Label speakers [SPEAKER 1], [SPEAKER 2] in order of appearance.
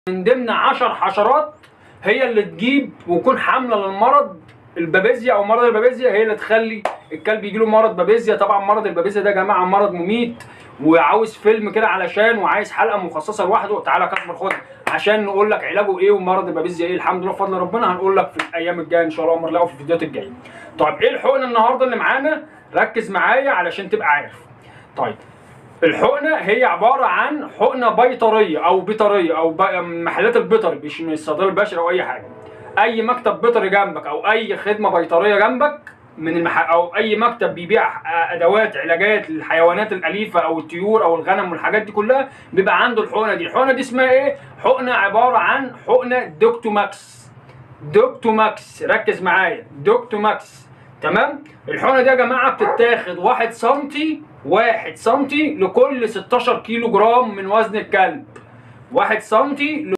[SPEAKER 1] من ضمن 10 حشرات هي اللي تجيب ويكون حامله للمرض البابيزيا او مرض البابيزيا هي اللي تخلي الكلب يجي له مرض بابيزيا طبعا مرض البابيزيا ده يا جماعه مرض مميت وعاوز فيلم كده علشان وعايز حلقه مخصصه لوحده تعالى كسر خد عشان نقول لك علاجه ايه ومرض البابيزيا ايه الحمد لله بفضل ربنا هنقول لك في الايام الجايه ان شاء الله امر الله في الفيديوهات الجايه طيب ايه الحقن النهارده اللي معانا ركز معايا علشان تبقى عارف طيب الحقنه هي عباره عن حقنه بيطريه او بيطريه او ب- من محلات البيطري مش من الصيدليه البشري او اي حاجه اي مكتب بيطري جنبك او اي خدمه بيطريه جنبك من المح... او اي مكتب بيبيع ادوات علاجات للحيوانات الاليفه او الطيور او الغنم والحاجات دي كلها بيبقى عنده الحقنه دي الحقنه دي اسمها ايه حقنه عباره عن حقنه دوكتوماكس دوكتوماكس ركز معايا دوكتوماكس تمام الحقنه دي يا جماعه بتتاخد 1 سم 1 سم لكل 16 كيلو جرام من وزن الكلب 1 سم